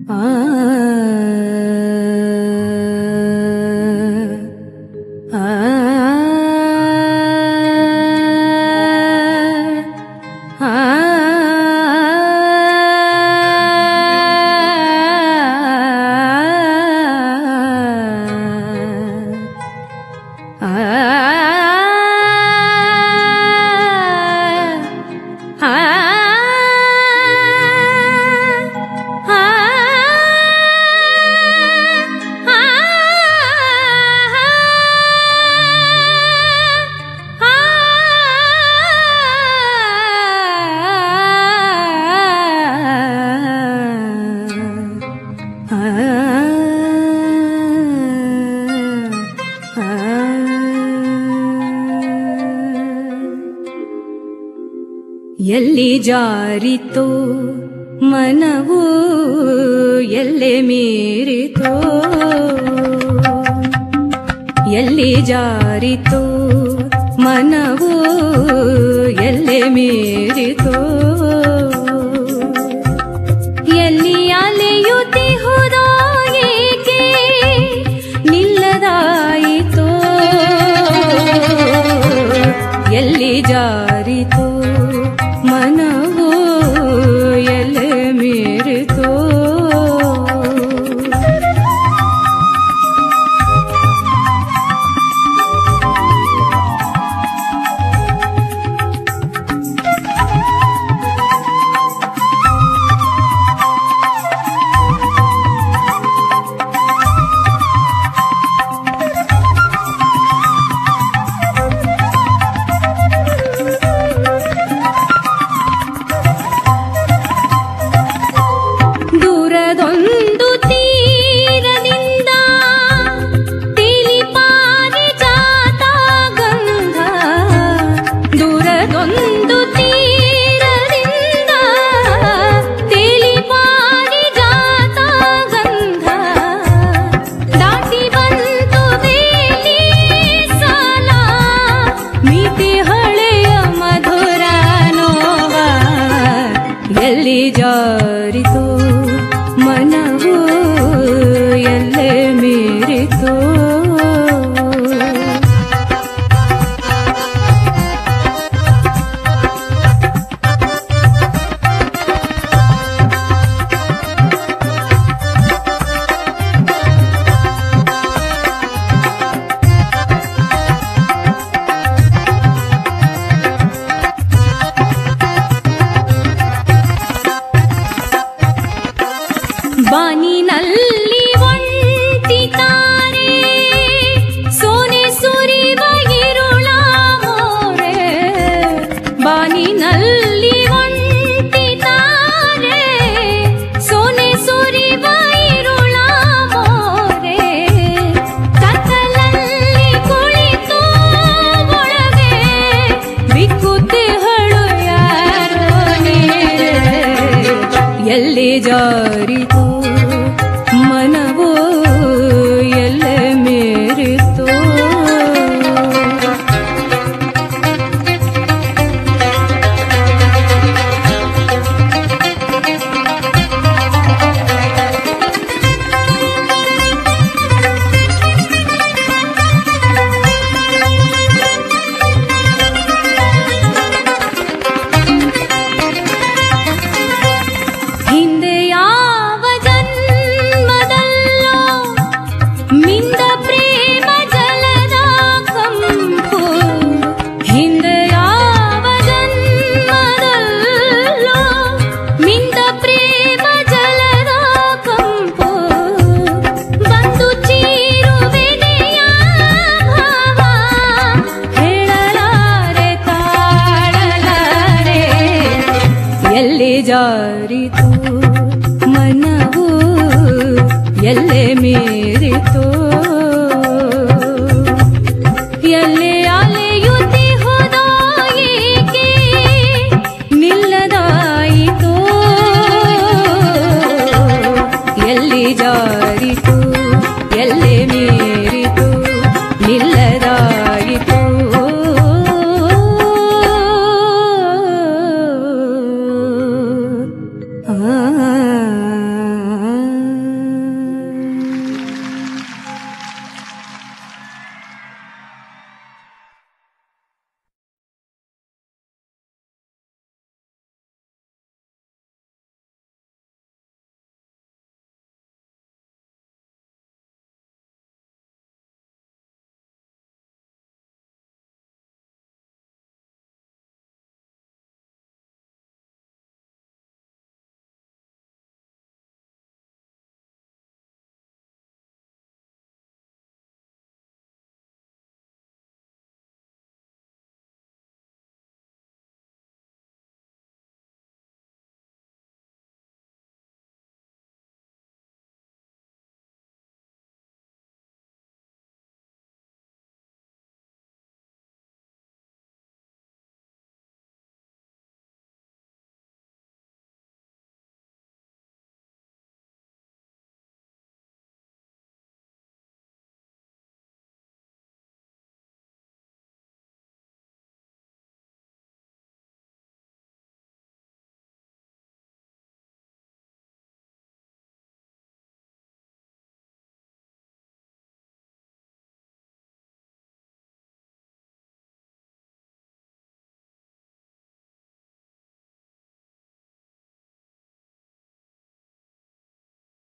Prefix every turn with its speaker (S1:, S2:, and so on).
S1: ಎಲ್ಲಿ ಜಾರಿತೋ ಮನವು ಎಲ್ಲೆ ಮೀರಿತೋ ಎಲ್ಲಿ ಜಾರಿತೋ ಮನವು ಎಲ್ಲೆ ಮೀರಿತೋ ಎಲ್ಲಿ ಅಲೆಯುತ್ತಿಹುದೋ ಏಕೆ ನಿಲ್ಲದಾಯಿತೋ ಎಲ್ಲಿ ಜಾರಿತೋ ಮನವು ಎಲ್ಲೆ ಮೀರಿತೋ ದೂರದೊಂದು ತೀರದಿಂದ ತಿಳಿಪಾರಿ ಜಾತ ಗಂಧ ದೂರದೊಂದು ತೀರದಿಂದ ತಿಳಿಪಾರಿ ಜಾತ ಗಂಧ ದಾಟಿ ಬಂತು ಬೇಲಿ ಸಾಲ ಮಿತಿ ಹಳೆಯ ಮಧುರ ನೋವ ಎಲ್ಲಿ ಜಾರಿತೋ ಮನವು ಎಲ್ಲೆ ಮೀರಿತೋ ಬಾನಿನಲ್ಲಿ ಒಂಟಿತಾರೆ ಸೋನೆ ಸುರಿವ ಇರುಳ ಮೋರೆ ಬಾನಿನಲ್ಲಿ ಒಂಟಿತಾರೆ ಸೋನೆ ಸುರಿವ ಇರುಳ ಮೋರೆ ಕತ್ತಲಲ್ಲಿ ಕುಳಿತು ಒಳಗೆ ಬಿಕ್ಕುತ್ತಿಹಳು ಯಾರೋ ನೀರೇ ಎಲ್ಲಿ ಜಾರಿತೋ ಮನವೋ ಎಲ್ಲೆ ಮೀರಿತೋ ಹಿಂದೆ ಯಾವ ಜನ್ಮದಲ್ಲೋ ಮಿಂದ ಪ್ರೇಮ ಜಲದ ಕಂಪು ಹಿಂದೆ ಯಾವ ಜನ್ಮದಲ್ಲೋ ಮಿಂದ ಪ್ರೇಮ ಜಲದ ಕಂಪು ಬಂದು ಚೀರುವೆನೆಯ ಭಾವ ಹೇಳಲಾರೆ ತಾಳಲಾರೆ ಎಲ್ಲಿ ಜಾರಿತು ಮನವು ಎಲ್ಲೆ ಮೀರಿತು ಎಲ್ಲಿ ಅಲೆಯುತ್ತಿ ಹೋದೋ ಏಕೆ ನಿಲ್ಲದಾಯಿತು ಎಲ್ಲಿ ಜಾರಿತು ಎಲ್ಲೆ ಮೀರಿತು ನಿಲ್ಲದಾಯಿತು ಆ